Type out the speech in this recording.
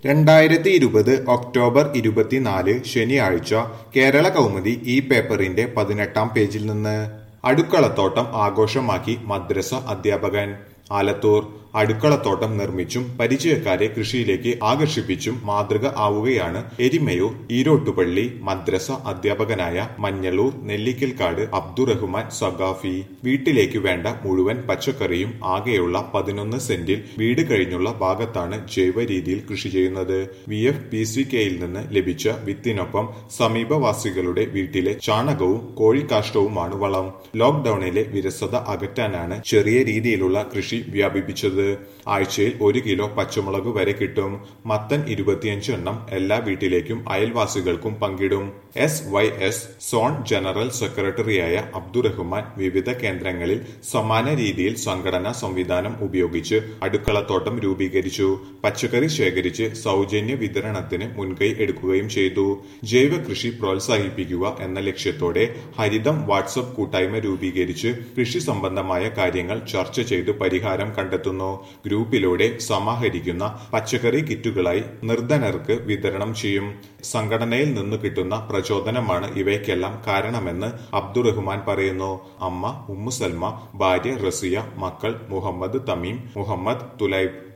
രണ്ടായിരത്തി ഇരുപത് ഒക്ടോബർ ഇരുപത്തിനാല് ശനിയാഴ്ച കേരള കൗമുദി ഈ പേപ്പറിന്റെ പതിനെട്ടാം പേജിൽ നിന്ന് അടുക്കളത്തോട്ടം ആഘോഷമാക്കി മദ്രസ അധ്യാപകൻ ആലത്തൂർ അടുക്കളത്തോട്ടം നിർമ്മിച്ചും പരിചയക്കാരെ കൃഷിയിലേക്ക് ആകർഷിപ്പിച്ചും മാതൃക ആവുകയാണ് എരിമയൂർ ഈരോട്ടുപള്ളി മദ്രസ അധ്യാപകനായ മഞ്ഞളൂർ നെല്ലിക്കൽക്കാട് അബ്ദുറഹ്മാൻ സഖാഫി വീട്ടിലേക്ക് വേണ്ട മുഴുവൻ പച്ചക്കറിയും ആകെയുള്ള പതിനൊന്ന് സെന്റിൽ വീട് കഴിഞ്ഞുള്ള ഭാഗത്താണ് ജൈവ രീതിയിൽ കൃഷി ചെയ്യുന്നത് വി എഫ് പി സി കെയിൽ നിന്ന് ലഭിച്ച വിത്തിനൊപ്പം സമീപവാസികളുടെ വീട്ടിലെ ചാണകവും കോഴിക്കാഷ്ടവുമാണ് വളം ലോക്ഡൌണിലെ വിരസത അകറ്റാനാണ് ചെറിയ രീതിയിലുള്ള കൃഷി വ്യാപിപ്പിച്ചത് ആഴ്ചയിൽ ഒരു കിലോ പച്ചമുളക് വരെ കിട്ടും മത്തൻ ഇരുപത്തിയഞ്ച് എണ്ണം എല്ലാ വീട്ടിലേക്കും അയൽവാസികൾക്കും പങ്കിടും S Y S zone general സെക്രട്ടറിയായ അബ്ദുറഹ്മാൻ വിവിധ കേന്ദ്രങ്ങളിൽ സമാന രീതിയിൽ സംഘടനാ സംവിധാനം ഉപയോഗിച്ച് അടുക്കളത്തോട്ടം രൂപീകരിച്ചു പച്ചക്കറി ശേഖരിച്ച് സൗജന്യ വിതരണത്തിന് മുൻകൈ എടുക്കുകയും ചെയ്തു ജൈവ കൃഷി പ്രോത്സാഹിപ്പിക്കുക എന്ന ലക്ഷ്യത്തോടെ ഹരിതം വാട്സപ്പ് കൂട്ടായ്മ രൂപീകരിച്ച് കൃഷി സംബന്ധമായ കാര്യങ്ങൾ ചർച്ച ചെയ്ത് പരിഹാരം കണ്ടെത്തുന്നു ഗ്രൂപ്പിലൂടെ സമാഹരിക്കുന്ന പച്ചക്കറി കിറ്റുകളായി നിർധനർക്ക് വിതരണം ചെയ്യും സംഘടനയിൽ നിന്ന് കിട്ടുന്ന പ്രചോദനമാണ് ഇവയ്ക്കെല്ലാം കാരണമെന്ന് അബ്ദുറഹ്മാൻ പറയുന്നു അമ്മ ഉമ്മു സൽമ ഭാര്യ റസിയ മക്കൾ മുഹമ്മദ് തമീം മുഹമ്മദ് തുലൈബ്